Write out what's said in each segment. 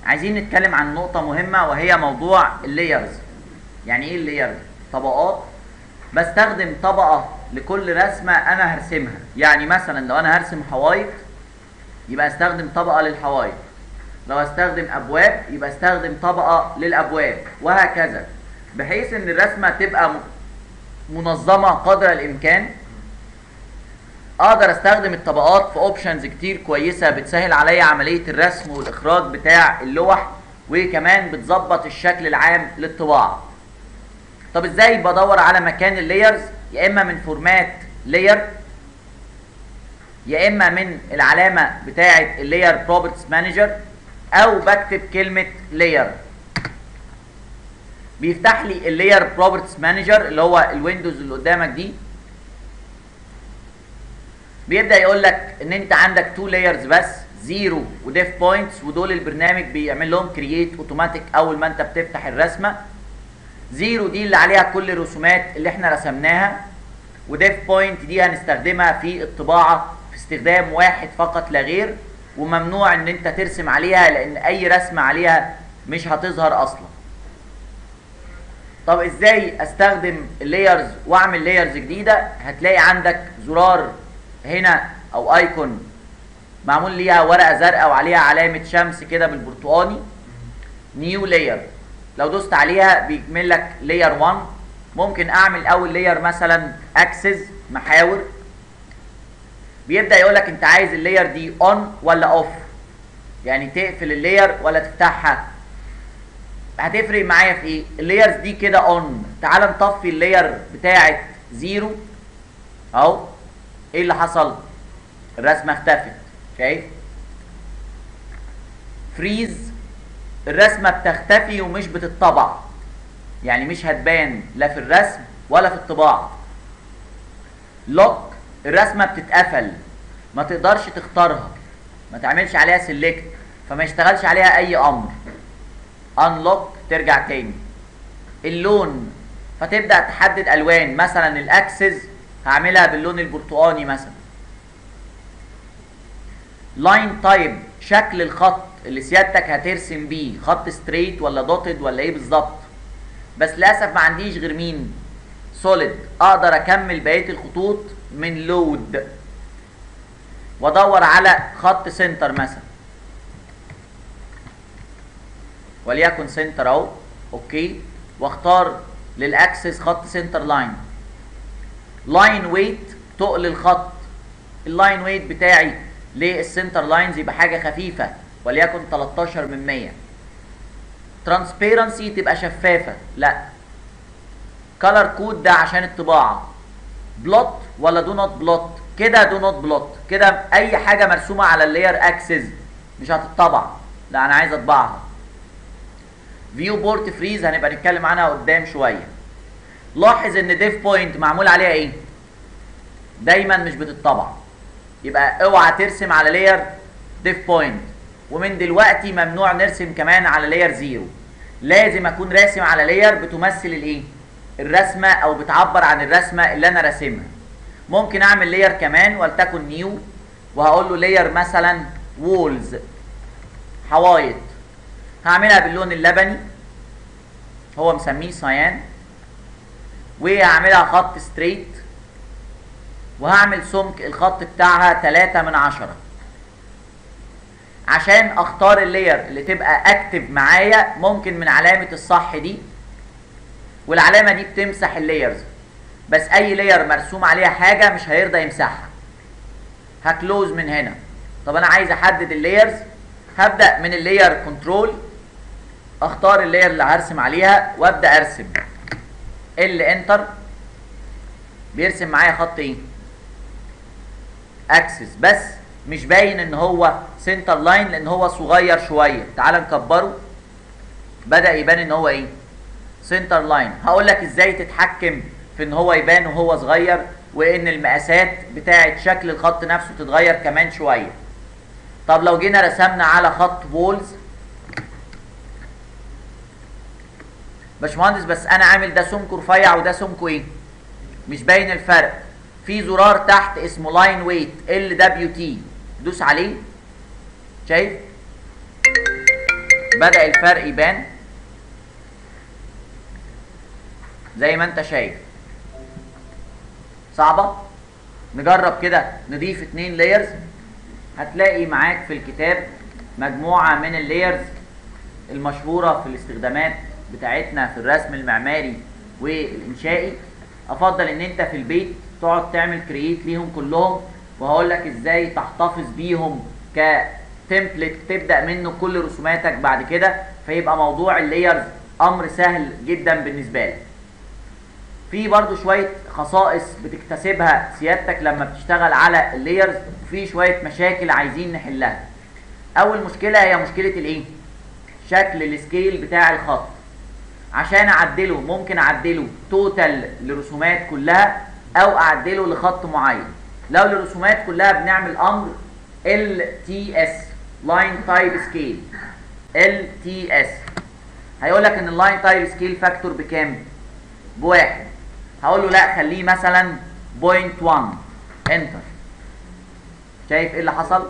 عايزين نتكلم عن نقطة مهمة وهي موضوع اللايرز يعني ايه اللايرز طبقات بستخدم طبقة لكل رسمة انا هرسمها يعني مثلا لو انا هرسم حوايط يبقى استخدم طبقة للحوايط لو استخدم ابواب يبقى استخدم طبقة للابواب وهكذا بحيث ان الرسمة تبقى م- منظمة قدر الامكان اقدر استخدم الطبقات في اوبشنز كتير كويسه بتسهل عليا عمليه الرسم والاخراج بتاع اللوح وكمان بتظبط الشكل العام للطباعه طب ازاي بدور على مكان اللايرز يا اما من فورمات لاير يا اما من العلامه بتاعه اللاير بروبرتيز مانجر او بكتب كلمه لاير بيفتح لي اللاير بروبرتيز مانجر اللي هو الويندوز اللي قدامك دي بيبدا يقول لك ان انت عندك تو لايرز بس زيرو وديف بوينتس ودول البرنامج بيعمل لهم كرييت اوتوماتيك اول ما انت بتفتح الرسمه زيرو دي اللي عليها كل الرسومات اللي احنا رسمناها وديف بوينت دي هنستخدمها في الطباعه في استخدام واحد فقط لا غير وممنوع ان انت ترسم عليها لان اي رسمه عليها مش هتظهر اصلا طب ازاي استخدم اللايرز واعمل لايرز جديده هتلاقي عندك زرار هنا او ايكون معمول ليها ورقه زرقاء وعليها علامه شمس كده بالبرتقاني نيو لاير لو دوست عليها بيكمل لك لاير 1 ممكن اعمل اول لاير مثلا اكسس محاور بيبدا يقول لك انت عايز اللاير دي اون ولا اوف يعني تقفل اللاير ولا تفتحها هتفرق معايا في ايه اللايرز دي كده اون تعال نطفي اللاير بتاعه زيرو اهو ايه اللي حصل الرسمه اختفت شايف فريز الرسمه بتختفي ومش بتطبع يعني مش هتبان لا في الرسم ولا في الطباعه لوك الرسمه بتتقفل ما تقدرش تختارها ما تعملش عليها سيلكت فما يشتغلش عليها اي امر انلوك ترجع تاني اللون فتبدا تحدد الوان مثلا الاكسس هعملها باللون البرتقاني مثلا لاين تايب شكل الخط اللي سيادتك هترسم بيه خط ستريت ولا دوتد ولا ايه بالظبط بس للاسف ما عنديش غير مين سوليد اقدر اكمل بقيه الخطوط من لود وادور على خط سنتر مثلا وليكن سنتر اهو اوكي واختار للاكسس خط سنتر لاين لاين ويت تقل الخط اللاين ويت بتاعي للسنتر لاينز يبقى حاجه خفيفه وليكن 13 من 100 ترانسبيرنسي تبقى شفافه لا كلر كود ده عشان الطباعه بلوت ولا دو نوت بلوت كده دو نوت بلوت كده اي حاجه مرسومه على اللاير اكسس مش هتطبع لا انا عايز اطبعها فيو بورت فريز هنبقى نتكلم عنها قدام شويه لاحظ ان ديف بوينت معمول عليها ايه دايما مش بتطبع يبقى اوعى ترسم على لاير ديف بوينت ومن دلوقتي ممنوع نرسم كمان على لاير زيرو لازم اكون راسم على لاير بتمثل الايه الرسمه او بتعبر عن الرسمه اللي انا راسمها ممكن اعمل لاير كمان ولتكن نيو وهقول له لاير مثلا وولز حوايط هعملها باللون اللبني هو مسميه صيان وهعملها خط ستريت وهعمل سمك الخط بتاعها 3 من عشرة عشان اختار اللاير اللي تبقى اكتف معايا ممكن من علامة الصح دي والعلامة دي بتمسح اللايرز بس اي لاير مرسوم عليها حاجة مش هيرضى يمسحها هكلوز من هنا طب انا عايز احدد اللايرز هبدأ من اللاير كنترول اختار اللاير اللي هرسم عليها وابدأ ارسم ال انتر بيرسم معايا خط ايه اكسس بس مش باين ان هو سنتر لاين لان هو صغير شويه تعال نكبره بدا يبان ان هو ايه سنتر لاين هقول لك ازاي تتحكم في ان هو يبان وهو صغير وان المقاسات بتاعه شكل الخط نفسه تتغير كمان شويه طب لو جينا رسمنا على خط وولز باشمهندس بس انا عامل ده سمكه رفيع وده سمكه ايه مش باين الفرق في زرار تحت اسمه لاين ويت ال دبليو تي دوس عليه شايف بدأ الفرق يبان زي ما انت شايف صعبة نجرب كده نضيف اتنين لايرز هتلاقي معاك في الكتاب مجموعة من اللايرز المشهورة في الاستخدامات بتاعتنا في الرسم المعماري والإنشائي أفضل إن أنت في البيت تقعد تعمل كرييت ليهم كلهم وهقول لك إزاي تحتفظ بيهم كتمبلت تبدأ منه كل رسوماتك بعد كده فيبقى موضوع اللايرز أمر سهل جدا بالنسبة لك. في برضو شوية خصائص بتكتسبها سيادتك لما بتشتغل على اللايرز وفي شوية مشاكل عايزين نحلها اول مشكلة هي مشكلة الايه شكل السكيل بتاع الخط عشان اعدله ممكن اعدله توتال لرسومات كلها او اعدله لخط معين لو للرسومات كلها بنعمل امر LTS line type scale LTS هيقول لك ان اللاين تايب سكيل فاكتور بكام بواحد هقول له لا خليه مثلا 0.1 انتر شايف ايه اللي حصل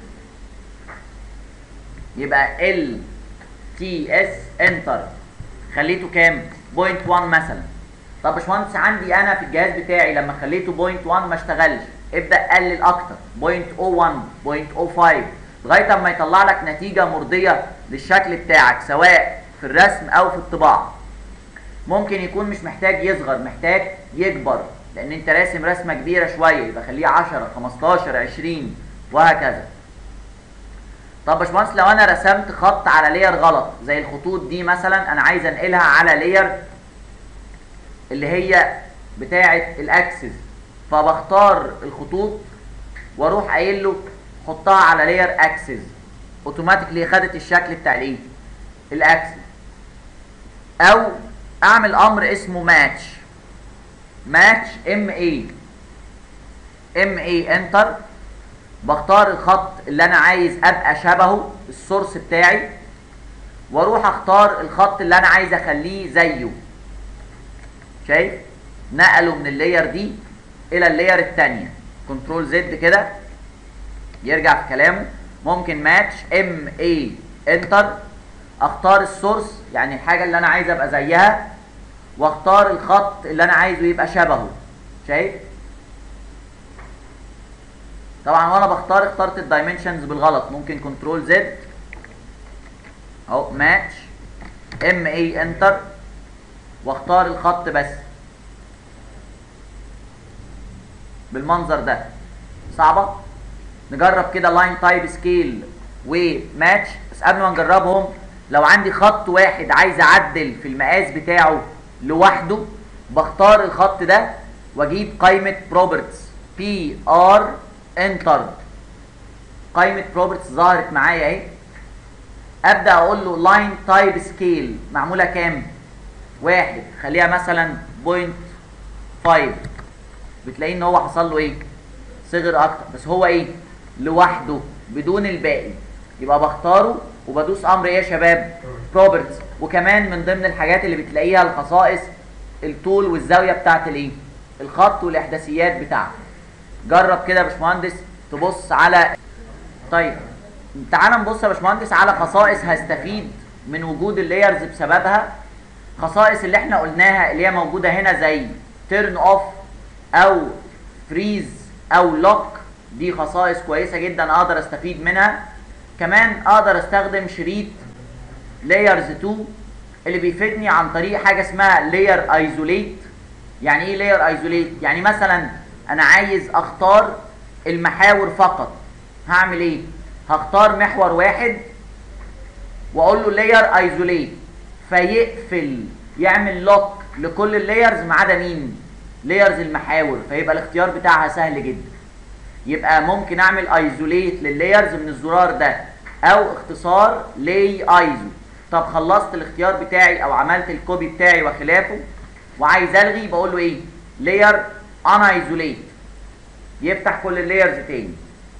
يبقى ال تي اس انتر خليته كام 0.1 مثلا طب يا باشمهندس عندي انا في الجهاز بتاعي لما خليته 0.1 ما اشتغلش ابدا قلل اكتر 0.01 0.05 لغايه اما يطلع لك نتيجه مرضيه للشكل بتاعك سواء في الرسم او في الطباعه ممكن يكون مش محتاج يصغر محتاج يكبر لان انت راسم رسمه كبيره شويه يبقى خليه 10 15 20 وهكذا طب يا باشمهندس لو انا رسمت خط على لير غلط زي الخطوط دي مثلا انا عايز انقلها على لير اللي هي بتاعه الاكسس فبختار الخطوط واروح قايل له حطها على لير اكسس اوتوماتيكلي خدت الشكل بتاع الايه الاكسس او اعمل امر اسمه ماتش ماتش ام اي ام اي انتر بختار الخط اللي انا عايز ابقى شبهه السورس بتاعي واروح اختار الخط اللي انا عايز اخليه زيه شايف نقله من اللاير دي الى اللاير الثانيه كنترول زد كده يرجع في كلامه ممكن ماتش ام اي انتر اختار السورس يعني الحاجه اللي انا عايز ابقى زيها واختار الخط اللي انا عايزه يبقى شبهه شايف طبعا وانا بختار اخترت الدايمنشنز بالغلط ممكن كنترول زد اهو ماتش ام اي انتر واختار الخط بس بالمنظر ده صعبه نجرب كده لاين تايب سكيل وماتش بس قبل ما نجربهم لو عندي خط واحد عايز اعدل في المقاس بتاعه لوحده بختار الخط ده واجيب قائمه بروبرتس بي ار انتر قائمه بروبرتس ظهرت معايا اهي ابدا اقول له لاين تايب سكيل معموله كام واحد خليها مثلا بوينت 5 بتلاقي ان هو حصل له ايه صغر اكتر بس هو ايه لوحده بدون الباقي يبقى بختاره وبدوس امر ايه يا شباب بروبرتس وكمان من ضمن الحاجات اللي بتلاقيها الخصائص الطول والزاويه بتاعت الايه الخط والاحداثيات بتاعته جرب كده يا باشمهندس تبص على طيب تعال نبص يا باشمهندس على خصائص هستفيد من وجود اللايرز بسببها خصائص اللي احنا قلناها اللي هي موجوده هنا زي تيرن اوف او فريز او لوك دي خصائص كويسه جدا اقدر استفيد منها كمان اقدر استخدم شريط لايرز 2 اللي بيفيدني عن طريق حاجه اسمها لاير ايزوليت يعني ايه لاير ايزوليت يعني مثلا انا عايز اختار المحاور فقط هعمل ايه هختار محور واحد واقول له لاير ايزوليت فيقفل يعمل لوك لكل اللايرز ما عدا مين لايرز المحاور فيبقى الاختيار بتاعها سهل جدا يبقى ممكن اعمل ايزوليت لللايرز من الزرار ده او اختصار لاي ايزو طب خلصت الاختيار بتاعي او عملت الكوبي بتاعي وخلافه وعايز الغي بقول له ايه لاير ان ايزوليت يفتح كل اللايرز تاني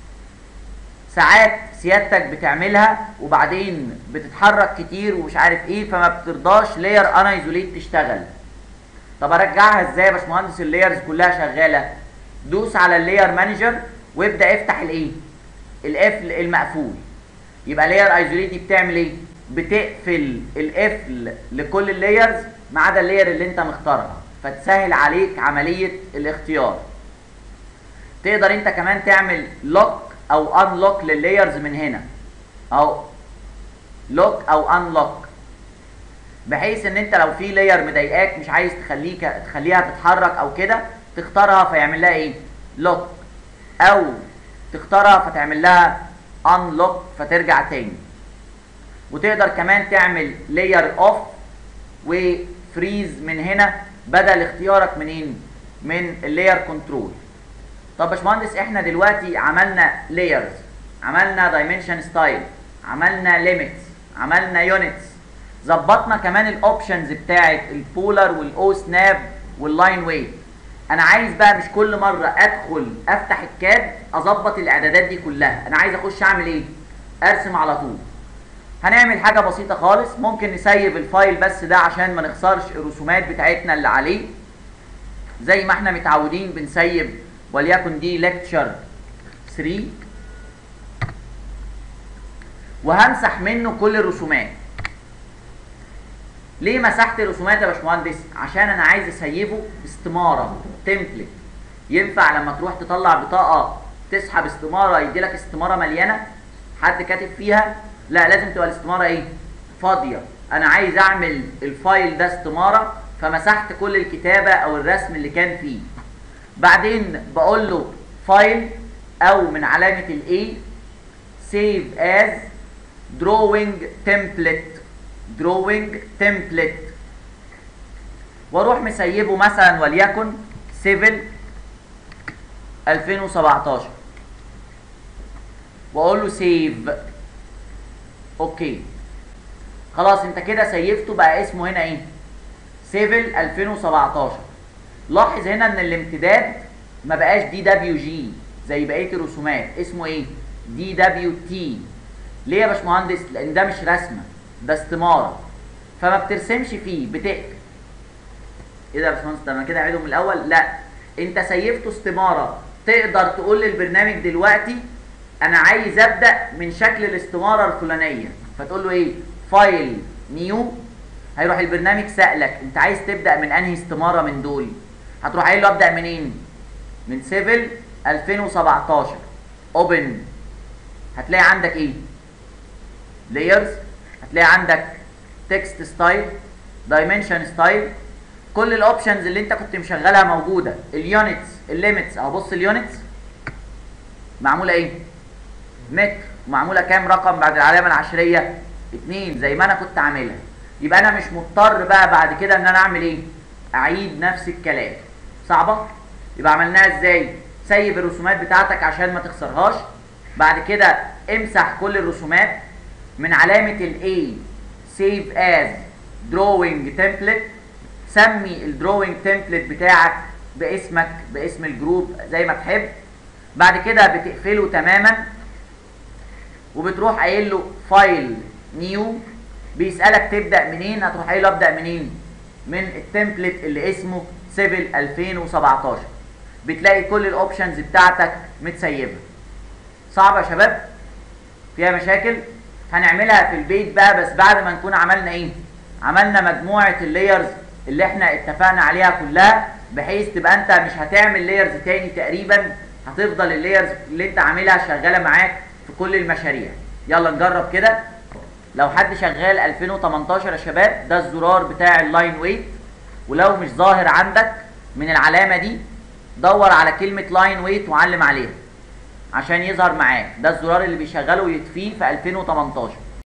ساعات سيادتك بتعملها وبعدين بتتحرك كتير ومش عارف ايه فما بترضاش لاير ان ايزوليت تشتغل طب ارجعها ازاي يا باشمهندس اللايرز كلها شغاله دوس على اللاير مانجر وابدا افتح الايه القفل المقفول يبقى لاير ايزوليت دي بتعمل ايه بتقفل القفل لكل اللايرز ما عدا اللاير اللي انت مختارها فتسهل عليك عمليه الاختيار تقدر انت كمان تعمل لوك او انلوك لللايرز من هنا او لوك او انلوك بحيث ان انت لو في لاير مضايقاك مش عايز تخليك تخليها تتحرك او كده تختارها فيعمل لها ايه لوك او تختارها فتعمل لها انلوك فترجع تاني وتقدر كمان تعمل لاير اوف وفريز من هنا بدل اختيارك منين من اللاير كنترول طب يا باشمهندس احنا دلوقتي عملنا لايرز عملنا دايمنشن ستايل عملنا ليميتس عملنا يونتس ظبطنا كمان الاوبشنز بتاعه البولر والاو سناب واللاين ويت انا عايز بقى مش كل مره ادخل افتح الكاد اظبط الاعدادات دي كلها انا عايز اخش اعمل ايه ارسم على طول هنعمل حاجه بسيطه خالص ممكن نسيب الفايل بس ده عشان ما نخسرش الرسومات بتاعتنا اللي عليه زي ما احنا متعودين بنسيب وليكن دي ليكتشر 3 وهمسح منه كل الرسومات ليه مسحت الرسومات يا باشمهندس عشان انا عايز اسيبه استماره تمبلت ينفع لما تروح تطلع بطاقه تسحب استماره يدي لك استماره مليانه حد كاتب فيها لا لازم تبقى الاستماره ايه فاضيه انا عايز اعمل الفايل ده استماره فمسحت كل الكتابه او الرسم اللي كان فيه بعدين بقول له فايل او من علامه الاي سيف از drawing template drawing template واروح مسيبه مثلا وليكن سيفل 2017 واقول له سيف اوكي خلاص انت كده سيفته بقى اسمه هنا ايه سيفل 2017 لاحظ هنا ان الامتداد ما بقاش دي دبليو جي زي بقيه الرسومات اسمه ايه دي دبليو تي ليه يا باشمهندس لان ده مش رسمه ده استماره فما بترسمش فيه بتقفل ايه ده يا باشمهندس طب انا كده اعيده من الاول لا انت سيفته استماره تقدر تقول للبرنامج دلوقتي انا عايز ابدا من شكل الاستماره الفلانيه فتقول له ايه فايل نيو هيروح البرنامج سالك انت عايز تبدا من انهي استماره من دول هتروح قايل له ابدا منين من سيفل 2017 اوبن هتلاقي عندك ايه لايرز هتلاقي عندك تكست ستايل دايمنشن ستايل كل الاوبشنز اللي انت كنت مشغلها موجوده اليونتس الليميتس اهو بص اليونتس معموله ايه متر ومعموله كام رقم بعد العلامه العشريه اتنين زي ما انا كنت عاملها يبقى انا مش مضطر بقى بعد كده ان انا اعمل ايه اعيد نفس الكلام صعبه يبقى عملناها ازاي سيب الرسومات بتاعتك عشان ما تخسرهاش بعد كده امسح كل الرسومات من علامه الاي سيف از دروينج تمبلت سمي الدروينج تمبلت بتاعك باسمك باسم الجروب زي ما تحب بعد كده بتقفله تماما وبتروح قايل له فايل نيو بيسالك تبدا منين هتروح قايل له ابدا منين من التمبلت اللي اسمه سيفل 2017 بتلاقي كل الاوبشنز بتاعتك متسيبه صعبه يا شباب فيها مشاكل هنعملها في البيت بقى بس بعد ما نكون عملنا ايه عملنا مجموعه اللايرز اللي احنا اتفقنا عليها كلها بحيث تبقى انت مش هتعمل لايرز تاني تقريبا هتفضل اللايرز اللي انت عاملها شغاله معاك في كل المشاريع يلا نجرب كده لو حد شغال 2018 يا شباب ده الزرار بتاع اللاين ويت ولو مش ظاهر عندك من العلامه دي دور على كلمه لاين ويت وعلم عليها عشان يظهر معاك ده الزرار اللي بيشغله ويطفيه في 2018